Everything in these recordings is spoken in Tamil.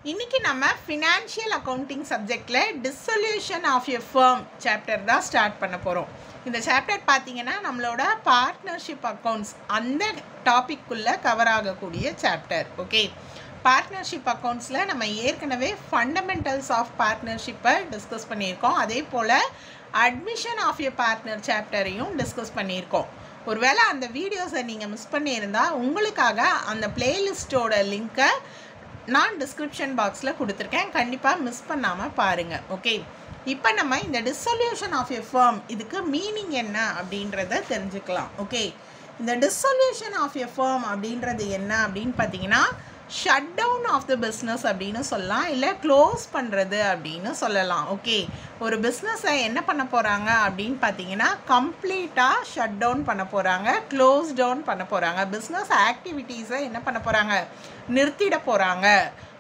இன்னைக்கு நம்ம ஃபினான்ஷியல் அக்கௌண்டிங் சப்ஜெக்டில் dissolution of a firm chapter தான் ஸ்டார்ட் பண்ண போகிறோம் இந்த சாப்டர் பார்த்தீங்கன்னா நம்மளோட பார்ட்னர்ஷிப் அக்கௌண்ட்ஸ் அந்த டாபிக்குள்ளே கவர் ஆகக்கூடிய சாப்டர் ஓகே பார்ட்னர்ஷிப் அக்கௌண்ட்ஸில் நம்ம ஏற்கனவே ஃபண்டமெண்டல்ஸ் ஆஃப் பார்ட்னர்ஷிப்பை டிஸ்கஸ் பண்ணியிருக்கோம் அதே போல் அட்மிஷன் ஆஃப் எ பார்ட்னர் சாப்டரையும் டிஸ்கஸ் பண்ணியிருக்கோம் ஒருவேளை அந்த வீடியோஸை நீங்கள் மிஸ் பண்ணியிருந்தா உங்களுக்காக அந்த பிளேலிஸ்ட்டோட லிங்க்கை நான் டிஸ்கிரிப்ஷன் பாக்ஸில் கொடுத்துருக்கேன் கண்டிப்பாக மிஸ் பண்ணாமல் பாருங்கள் ஓகே இப்போ நம்ம இந்த டிசொல்யூஷன் ஆஃப் எ ஃபர்ம் இதுக்கு மீனிங் என்ன அப்படின்றத தெரிஞ்சுக்கலாம் ஓகே இந்த டிசொல்யூஷன் ஆஃப் எ ஃபர்ம் அப்படின்றது என்ன அப்படின்னு பார்த்தீங்கன்னா shut down of the business அப்படின்னு சொல்லலாம் இல்லை க்ளோஸ் பண்ணுறது அப்படின்னு சொல்லலாம் ஓகே ஒரு பிஸ்னஸை என்ன பண்ண போகிறாங்க அப்படின்னு பார்த்தீங்கன்னா கம்ப்ளீட்டாக ஷட் டவுன் பண்ண போகிறாங்க க்ளோஸ் டவுன் பண்ண போகிறாங்க பிஸ்னஸ் ஆக்டிவிட்டீஸை என்ன பண்ண போகிறாங்க நிறுத்திட போகிறாங்க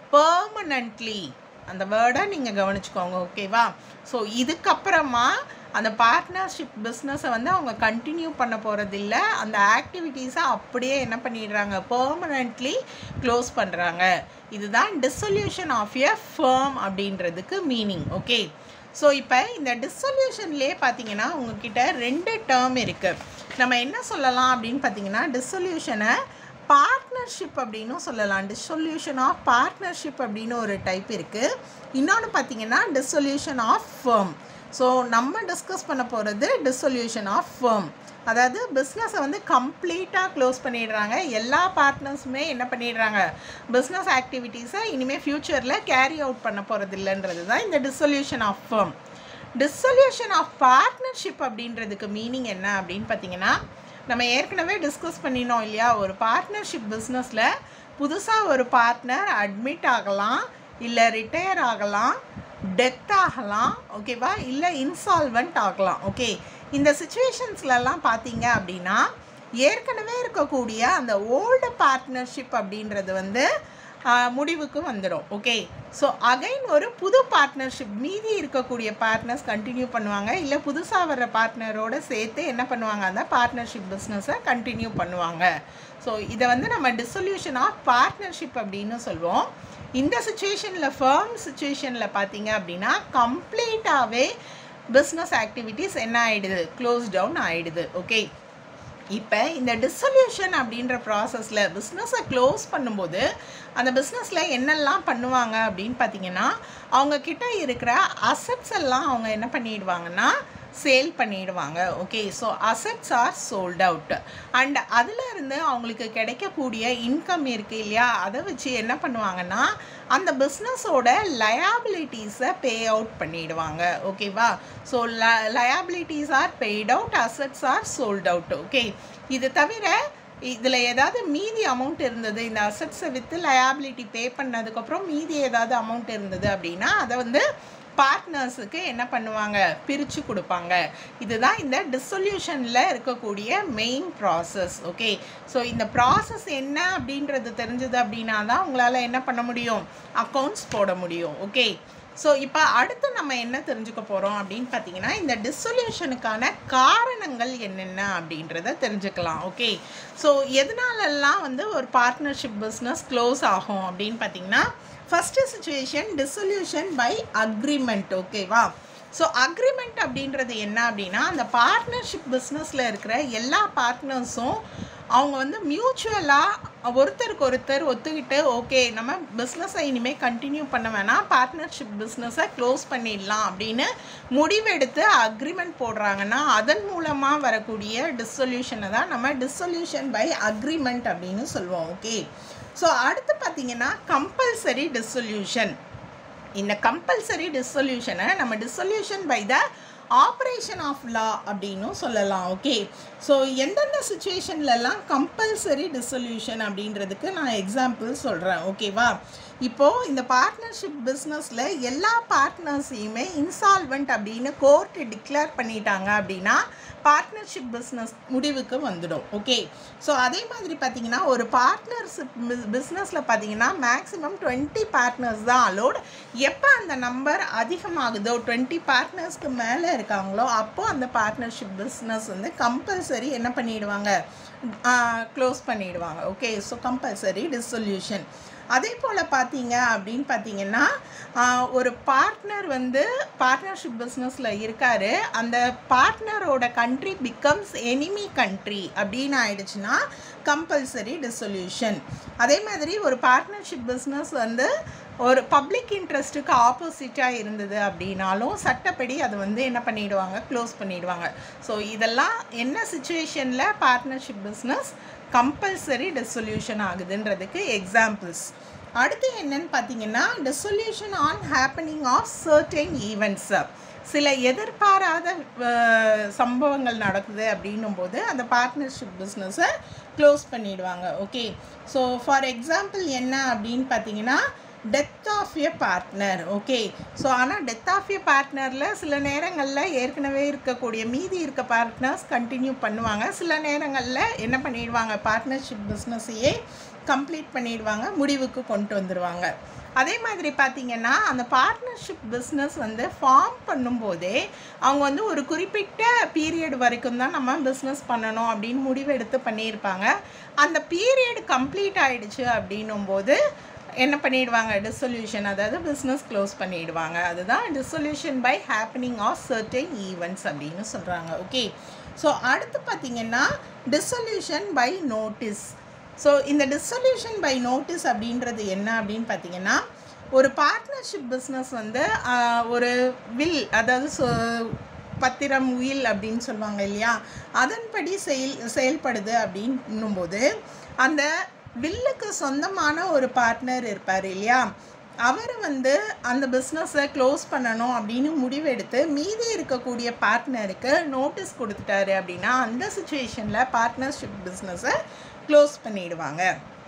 பர்மனண்ட்லி அந்த வேர்டை நீங்கள் கவனிச்சுக்கோங்க ஓகேவா ஸோ இதுக்கப்புறமா அந்த பார்ட்னர்ஷிப் பிஸ்னஸை வந்து அவங்க கண்டினியூ பண்ண போகிறதில்ல அந்த ஆக்டிவிட்டீஸை அப்படியே என்ன பண்ணிடுறாங்க பெர்மனண்ட்லி க்ளோஸ் பண்ணுறாங்க இதுதான் டிசொல்யூஷன் ஆஃப் எ ஃபேர்ம் அப்படின்றதுக்கு மீனிங் ஓகே ஸோ இப்போ இந்த டிசொல்யூஷன்லேயே பார்த்தீங்கன்னா உங்ககிட்ட ரெண்டு டேர்ம் இருக்குது நம்ம என்ன சொல்லலாம் அப்படின்னு பார்த்தீங்கன்னா டிசொல்யூஷனை பார்ட்னர்ஷிப் அப்படின்னும் சொல்லலாம் டிசொல்யூஷன் ஆஃப் பார்ட்னர்ஷிப் அப்படின்னு ஒரு டைப் இருக்குது இன்னொன்று பார்த்தீங்கன்னா டிசொல்யூஷன் ஆஃப் ஃபேர்ம் ஸோ நம்ம டிஸ்கஸ் பண்ண போகிறது டிசொல்யூஷன் ஆஃப் ஃபேர்ம் அதாவது பிஸ்னஸை வந்து கம்ப்ளீட்டாக க்ளோஸ் பண்ணிடுறாங்க எல்லா பார்ட்னர்ஸுமே என்ன பண்ணிடுறாங்க பிஸ்னஸ் ஆக்டிவிட்டீஸை இனிமேல் ஃப்யூச்சரில் கேரி அவுட் பண்ண போகிறது இல்லைன்றது தான் இந்த dissolution of firm dissolution of partnership அப்படின்றதுக்கு மீனிங் என்ன அப்படின்னு பார்த்தீங்கன்னா நம்ம ஏற்கனவே டிஸ்கஸ் பண்ணினோம் இல்லையா ஒரு பார்ட்னர்ஷிப் பிஸ்னஸில் புதுசாக ஒரு பார்ட்னர் அட்மிட் ஆகலாம் இல்லை ரிட்டையர் ஆகலாம் டெத் ஆகலாம் ஓகேவா இல்லை இன்சால்வெண்ட் ஆகலாம் ஓகே இந்த சுச்சுவேஷன்ஸ்லலாம் பார்த்தீங்க அப்படின்னா ஏற்கனவே இருக்கக்கூடிய அந்த ஓல்டு பார்ட்னர்ஷிப் அப்படின்றது வந்து முடிவுக்கு வந்துடும் ஓகே ஸோ அகைன் ஒரு புது பார்ட்னர்ஷிப் மீதி இருக்கக்கூடிய பார்ட்னர்ஸ் கண்டினியூ பண்ணுவாங்க இல்லை புதுசாக வர்ற பார்ட்னரோட சேர்த்து என்ன பண்ணுவாங்க அந்த பார்ட்னர்ஷிப் பிஸ்னஸை கண்டினியூ பண்ணுவாங்க ஸோ இதை வந்து நம்ம டிசொல்யூஷன் ஆஃப் பார்ட்னர்ஷிப் அப்படின்னு சொல்லுவோம் இந்த சுச்சுவேஷனில் ஃபர்ம் சுச்சுவேஷனில் பார்த்தீங்க அப்படின்னா கம்ப்ளீட்டாகவே பிஸ்னஸ் ஆக்டிவிட்டீஸ் என்ன ஆகிடுது க்ளோஸ் டவுன் ஆகிடுது ஓகே இப்போ இந்த டிசொல்யூஷன் அப்படின்ற ப்ராசஸில் பிஸ்னஸை க்ளோஸ் பண்ணும்போது அந்த பிஸ்னஸில் என்னெல்லாம் பண்ணுவாங்க அப்படின்னு பார்த்தீங்கன்னா அவங்கக்கிட்ட இருக்கிற அசட்ஸ் எல்லாம் அவங்க என்ன பண்ணிடுவாங்கன்னா சேல் பண்ணிடுவாங்க okay so assets are sold out and அதில் இருந்து அவங்களுக்கு கிடைக்கக்கூடிய இன்கம் இருக்குது இல்லையா அதை வச்சு என்ன பண்ணுவாங்கன்னா அந்த பிஸ்னஸோட லயாபிலிட்டிஸை பே அவுட் பண்ணிடுவாங்க ஓகேவா ஸோ ல liabilities are paid out assets are sold out okay இது தவிர இதில் ஏதாவது மீதி அமௌண்ட் இருந்தது இந்த அசட்ஸை விற்று லயாபிலிட்டி பே பண்ணதுக்கப்புறம் மீதி ஏதாவது அமௌண்ட் இருந்தது அப்படின்னா அதை வந்து பார்ட்னர்ஸுக்கு என்ன பண்ணுவாங்க பிரித்து கொடுப்பாங்க இதுதான் இந்த டிசொல்யூஷனில் இருக்கக்கூடிய மெயின் ப்ராசஸ் ஓகே ஸோ இந்த ப்ராசஸ் என்ன அப்படின்றது தெரிஞ்சது அப்படின்னா தான் உங்களால் என்ன பண்ண முடியும் அக்கௌண்ட்ஸ் போட முடியும் ஓகே ஸோ இப்போ அடுத்து நம்ம என்ன தெரிஞ்சுக்க போகிறோம் அப்படின்னு பார்த்தீங்கன்னா இந்த டிசொல்யூஷனுக்கான காரணங்கள் என்னென்ன அப்படின்றத தெரிஞ்சுக்கலாம் ஓகே ஸோ எதனாலெல்லாம் வந்து ஒரு பார்ட்னர்ஷிப் பிஸ்னஸ் க்ளோஸ் ஆகும் அப்படின்னு பார்த்தீங்கன்னா first situation dissolution by agreement ஓகேவா ஸோ அக்ரிமெண்ட் அப்படின்றது என்ன அப்படின்னா அந்த பார்ட்னர்ஷிப் பிஸ்னஸில் இருக்கிற எல்லா பார்ட்னர்ஸும் அவங்க வந்து மியூச்சுவலாக ஒருத்தருக்கு ஒருத்தர் ஒத்துக்கிட்டு ஓகே நம்ம பிஸ்னஸை இனிமேல் கண்டினியூ பண்ண வேணாம் பார்ட்னர்ஷிப் பிஸ்னஸை க்ளோஸ் பண்ணிடலாம் அப்படின்னு முடிவெடுத்து அக்ரிமெண்ட் போடுறாங்கன்னா அதன் மூலமாக வரக்கூடிய டிசொல்யூஷனை தான் நம்ம டிசொல்யூஷன் பை அக்ரிமெண்ட் அப்படின்னு சொல்லுவோம் ஓகே ஸோ அடுத்து பார்த்தீங்கன்னா கம்பல்சரி டிசொல்யூஷன் இந்த கம்பல்சரி டிசொல்யூஷனை நம்ம dissolution by the operation of law அப்படின்னும் சொல்லலாம் ஓகே ஸோ எந்தெந்த சுச்சுவேஷன்லலாம் கம்பல்சரி டிசொல்யூஷன் அப்படின்றதுக்கு நான் எக்ஸாம்பிள் சொல்கிறேன் ஓகேவா இப்போது இந்த பார்ட்னர்ஷிப் பிஸ்னஸில் எல்லா பார்ட்னர்ஸையுமே இன்சால்வெண்ட் அப்படின்னு கோர்ட்டு டிக்ளேர் பண்ணிட்டாங்க அப்படின்னா பார்ட்னர்ஷிப் பிஸ்னஸ் முடிவுக்கு வந்துடும் ஓகே ஸோ அதே மாதிரி பார்த்தீங்கன்னா ஒரு பார்ட்னர்ஷிப் பிஸ்னஸில் பார்த்தீங்கன்னா மேக்ஸிமம் டுவெண்ட்டி பார்ட்னர்ஸ் தான் அலோட் எப்போ அந்த நம்பர் அதிகமாகுதோ டுவெண்ட்டி பார்ட்னர்ஸ்க்கு மேலே இருக்காங்களோ அப்போது அந்த பார்ட்னர்ஷிப் பிஸ்னஸ் வந்து கம்பல்சரி என்ன பண்ணிடுவாங்க க்ளோஸ் பண்ணிடுவாங்க ஓகே ஸோ கம்பல்சரி டிசொல்யூஷன் அதே போல் பார்த்தீங்க அப்படின்னு பார்த்தீங்கன்னா ஆஹ், ஒரு பார்ட்னர் வந்து பார்ட்னர்ஷிப் பிஸ்னஸில் இருக்காரு அந்த பார்ட்னரோட கண்ட்ரி பிகம்ஸ் எனிமி கண்ட்ரி அப்படின்னு ஆயிடுச்சுன்னா கம்பல்சரி டிசொல்யூஷன் அதே மாதிரி ஒரு பார்ட்னர்ஷிப் பிஸ்னஸ் வந்து ஒரு பப்ளிக் இன்ட்ரெஸ்ட்டுக்கு ஆப்போசிட்டாக இருந்தது அப்படின்னாலும் சட்டப்படி அது வந்து என்ன பண்ணிடுவாங்க க்ளோஸ் பண்ணிடுவாங்க ஸோ இதெல்லாம் என்ன சுச்சுவேஷனில் பார்ட்னர்ஷிப் பிஸ்னஸ் கம்பல்சரி டிசொல்யூஷன் ஆகுதுன்றதுக்கு எக்ஸாம்பிள்ஸ் அடுத்து என்னன்னு பார்த்தீங்கன்னா dissolution on happening of certain events சில எதிர்பாராத அஹ், சம்பவங்கள் நடக்குது அப்படின்னும் போது அந்த பார்ட்னர்ஷிப் பிஸ்னஸை க்ளோஸ் பண்ணிடுவாங்க ஓகே ஸோ ஃபார் எக்ஸாம்பிள் என்ன அப்படின்னு பார்த்தீங்கன்னா death of a partner okay so ஆனால் டெத் ஆஃப் எ பார்ட்னரில் சில நேரங்களில் ஏற்கனவே இருக்கக்கூடிய மீதி இருக்க பார்ட்னர்ஸ் கண்டினியூ பண்ணுவாங்க சில நேரங்களில் என்ன பண்ணிடுவாங்க பார்ட்னர்ஷிப் பிஸ்னஸையே கம்ப்ளீட் பண்ணிடுவாங்க முடிவுக்கு கொண்டு வந்துடுவாங்க அதே மாதிரி பார்த்தீங்கன்னா அந்த பார்ட்னர்ஷிப் பிஸ்னஸ் வந்து ஃபார்ம் பண்ணும்போதே அவங்க வந்து ஒரு குறிப்பிட்ட பீரியட் வரைக்கும் தான் நம்ம பிஸ்னஸ் பண்ணணும் அப்படின்னு முடிவு எடுத்து பண்ணியிருப்பாங்க அந்த பீரியட் கம்ப்ளீட் ஆயிடுச்சு அப்படின்னும் போது என்ன பண்ணிடுவாங்க டிசொல்யூஷன் அதாவது பிஸ்னஸ் க்ளோஸ் பண்ணிடுவாங்க அதுதான் dissolution by happening of certain events அப்படின்னு சொல்கிறாங்க ஓகே ஸோ அடுத்து பார்த்தீங்கன்னா டிசொல்யூஷன் பை நோட்டீஸ் ஸோ இந்த டிசொல்யூஷன் பை நோட்டீஸ் அப்படின்றது என்ன அப்படின்னு பார்த்தீங்கன்னா ஒரு பார்ட்னர்ஷிப் பிஸ்னஸ் வந்து ஆஹ், ஒரு வில் அதாவது சொ- பத்திரம் உயில் அப்படின்னு சொல்லுவாங்க இல்லையா அதன்படி செயல் செயல்படுது அப்படின்னும்போது அந்த வில்லுக்கு சொந்தமான ஒரு பார்ட்னர் இருப்பார் இல்லையா அவர் வந்து அந்த பிஸ்னஸை க்ளோஸ் பண்ணணும் அப்படின்னு முடிவெடுத்து மீதி இருக்கக்கூடிய பார்ட்னருக்கு நோட்டீஸ் கொடுத்துட்டாரு அப்படின்னா அந்த சுச்சுவேஷனில் பார்ட்னர்ஷிப் பிஸ்னஸை க்ளோஸ் பண்ணிடுவாங்க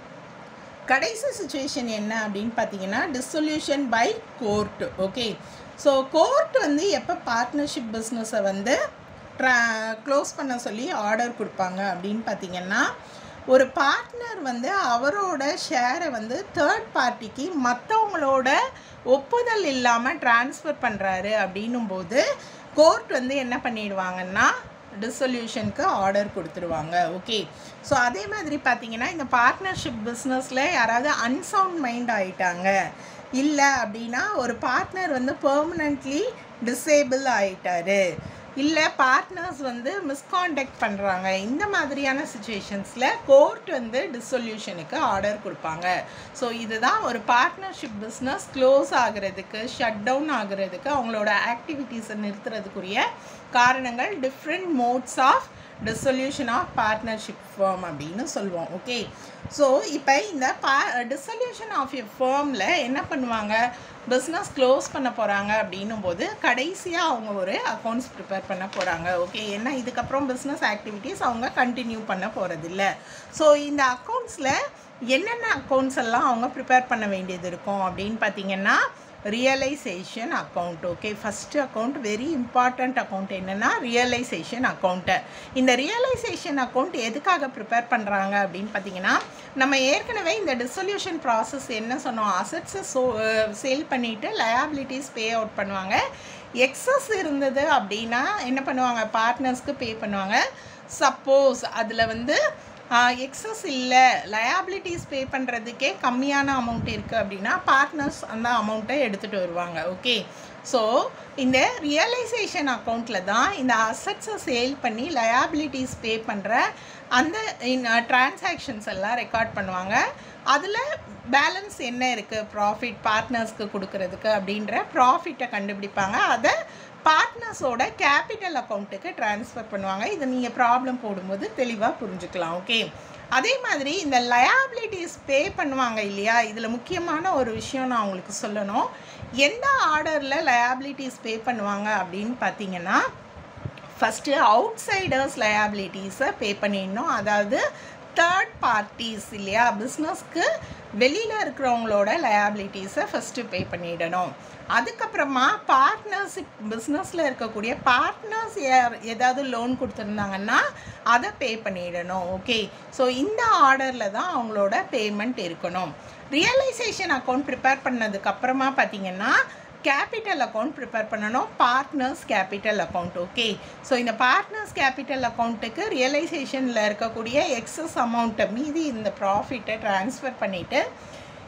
கடைசி சுச்சுவேஷன் என்ன அப்படின்னு பார்த்தீங்கன்னா dissolution by court okay so court வந்து எப்போ பார்ட்னர்ஷிப் பிஸ்னஸை வந்து ட்ரா க்ளோஸ் பண்ண சொல்லி ஆர்டர் கொடுப்பாங்க அப்படின்னு பார்த்தீங்கன்னா ஒரு பார்ட்னர் வந்து அவரோட ஷேரை வந்து தேர்ட் பார்ட்டிக்கு மற்றவங்களோட ஒப்புதல் இல்லாமல் ட்ரான்ஸ்ஃபர் பண்ணுறாரு அப்படின்னும் போது கோர்ட் வந்து என்ன பண்ணிடுவாங்கன்னா டிசொல்யூஷனுக்கு ஆர்டர் கொடுத்துருவாங்க ஓகே ஸோ அதே மாதிரி பார்த்தீங்கன்னா இந்த பார்ட்னர்ஷிப் பிஸ்னஸில் யாராவது அன்சவுண்ட் மைண்ட் ஆயிட்டாங்க இல்லை அப்படின்னா ஒரு பார்ட்னர் வந்து பெர்மனண்ட்லி டிசேபிள் ஆயிட்டாரு இல்லை பார்ட்னர்ஸ் வந்து மிஸ்கான்டக்ட் பண்ணுறாங்க இந்த மாதிரியான சுச்சுவேஷன்ஸில் கோர்ட் வந்து டிசொல்யூஷனுக்கு ஆர்டர் கொடுப்பாங்க ஸோ இதுதான் ஒரு பார்ட்னர்ஷிப் பிஸ்னஸ் க்ளோஸ் ஆகுறதுக்கு ஷட் டவுன் ஆகுறதுக்கு அவங்களோட ஆக்டிவிட்டீஸை நிறுத்துறதுக்குரிய காரணங்கள் different modes of dissolution of partnership firm அப்படின்னு சொல்லுவோம் ஓகே ஸோ இப்போ இந்த பா டிசொல்யூஷன் ஆஃப் எ ஃபேர்மில் என்ன பண்ணுவாங்க பிஸ்னஸ் க்ளோஸ் பண்ண போகிறாங்க அப்படின்னும் போது கடைசியாக அவங்க ஒரு அக்கௌண்ட்ஸ் ப்ரிப்பேர் பண்ண போகிறாங்க ஓகே ஏன்னா இதுக்கப்புறம் பிஸ்னஸ் ஆக்டிவிட்டீஸ் அவங்க கண்டினியூ பண்ண போகிறதில்ல ஸோ இந்த அக்கௌண்ட்ஸில் என்னென்ன அக்கௌண்ட்ஸ் எல்லாம் அவங்க ப்ரிப்பேர் பண்ண வேண்டியது இருக்கும் அப்படின்னு பார்த்தீங்கன்னா realisation account okay first account very important account என்னென்னா ரியலைசேஷன் அக்கௌண்ட்டு இந்த ரியலைசேஷன் அக்கௌண்ட் எதுக்காக ப்ரிப்பேர் பண்ணுறாங்க அப்படின்னு பார்த்தீங்கன்னா நம்ம ஏற்கனவே இந்த டிசொல்யூஷன் ப்ராசஸ் என்ன சொன்னோம் அசட்ஸை சோ சேல் பண்ணிவிட்டு லயபிலிட்டிஸ் பே அவுட் பண்ணுவாங்க எக்ஸஸ் இருந்தது அப்படின்னா என்ன பண்ணுவாங்க பார்ட்னர்ஸ்க்கு பே பண்ணுவாங்க சப்போஸ் அதில் வந்து எக்ஸஸ் இல்லை லயபிலிட்டிஸ் பே பண்ணுறதுக்கே கம்மியான அமௌண்ட் இருக்குது அப்படின்னா பார்ட்னர்ஸ் அந்த அமௌண்ட்டை எடுத்துகிட்டு வருவாங்க ஓகே ஸோ இந்த ரியலைசேஷன் அக்கௌண்ட்டில் தான் இந்த அசட்ஸை சேல் பண்ணி லயபிலிட்டிஸ் பே பண்ணுற அந்த டிரான்சாக்ஷன்ஸ் எல்லாம் ரெக்கார்ட் பண்ணுவாங்க அதில் பேலன்ஸ் என்ன இருக்குது ப்ராஃபிட் பார்ட்னர்ஸ்க்கு கொடுக்கறதுக்கு அப்படின்ற ப்ராஃபிட்டை கண்டுபிடிப்பாங்க அதை பார்ட்னர்ஸோட கேபிட்டல் அக்கௌண்ட்டுக்கு ட்ரான்ஸ்ஃபர் பண்ணுவாங்க இதை நீங்கள் ப்ராப்ளம் போடும்போது தெளிவாக புரிஞ்சுக்கலாம் ஓகே அதே மாதிரி இந்த லயாபிலிட்டிஸ் பே பண்ணுவாங்க இல்லையா இதில் முக்கியமான ஒரு விஷயம் நான் உங்களுக்கு சொல்லணும் எந்த ஆர்டரில் லயாபிலிட்டிஸ் பே பண்ணுவாங்க அப்படின்னு பார்த்தீங்கன்னா ஃபஸ்ட்டு அவுட் சைடர்ஸ் லயாபிலிட்டிஸை பே பண்ணிடணும் அதாவது தேர்ட் பார்ட்டிஸ் இல்லையா பிஸ்னஸ்க்கு வெளியில் இருக்கிறவங்களோட லயாபிலிட்டிஸை ஃபஸ்ட்டு பே பண்ணிடணும் அதுக்கப்புறமா பார்ட்னர்ஷிப் பிஸ்னஸில் இருக்கக்கூடிய பார்ட்னர்ஸ் ஏதாவது லோன் கொடுத்துருந்தாங்கன்னா அதை பே பண்ணிடணும் ஓகே ஸோ இந்த ஆர்டரில் தான் அவங்களோட பேமெண்ட் இருக்கணும் ரியலைசேஷன் அக்கௌண்ட் ப்ரிப்பேர் பண்ணதுக்கப்புறமா பார்த்தீங்கன்னா கேபிட்டல் அக்கௌண்ட் ப்ரிப்பேர் பண்ணணும் partners capital account okay so இந்த பார்ட்னர்ஸ் கேபிட்டல் அக்கௌண்ட்டுக்கு ரியலைசேஷனில் இருக்கக்கூடிய எக்ஸஸ் அமௌண்ட்டை மீதி இந்த ப்ராஃபிட்டை ட்ரான்ஸ்ஃபர் பண்ணிவிட்டு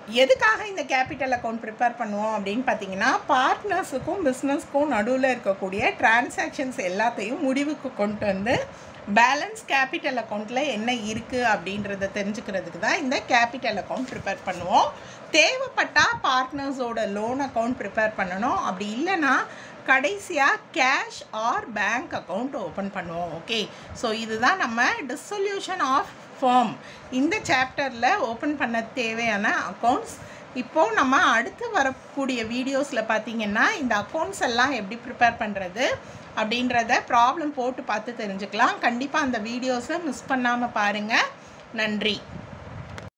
எதுக்காக இந்த கேபிட்டல் அக்கௌண்ட் ப்ரிப்பேர் பண்ணுவோம் அப்படின்னு பார்த்தீங்கன்னா பார்ட்னர்ஸுக்கும் பிஸ்னஸ்க்கும் நடுவில் இருக்கக்கூடிய டிரான்சாக்ஷன்ஸ் எல்லாத்தையும் முடிவுக்கு கொண்டு வந்து பேலன்ஸ் கேபிட்டல் அக்கௌண்ட்டில் என்ன இருக்குது அப்படின்றத தெரிஞ்சுக்கிறதுக்கு தான் இந்த கேபிட்டல் அக்கௌண்ட் ப்ரிப்பேர் பண்ணுவோம் தேவைப்பட்டால் பார்ட்னர்ஸோட லோன் அக்கௌண்ட் ப்ரிப்பேர் பண்ணணும் அப்படி இல்லைன்னா கடைசியாக cash or bank account open பண்ணுவோம் ஓகே ஸோ இதுதான் நம்ம டிசொல்யூஷன் ஆஃப் ஃபார்ம் இந்த சாப்டரில் ஓப்பன் பண்ண தேவையான அக்கௌண்ட்ஸ் இப்போது நம்ம அடுத்து வரக்கூடிய வீடியோஸில் பார்த்தீங்கன்னா இந்த அக்கௌண்ட்ஸ் எல்லாம் எப்படி ப்ரிப்பேர் பண்ணுறது அப்படின்றத ப்ராப்ளம் போட்டு பார்த்து தெரிஞ்சுக்கலாம் கண்டிப்பாக அந்த வீடியோஸை மிஸ் பண்ணாமல் பாருங்கள் நன்றி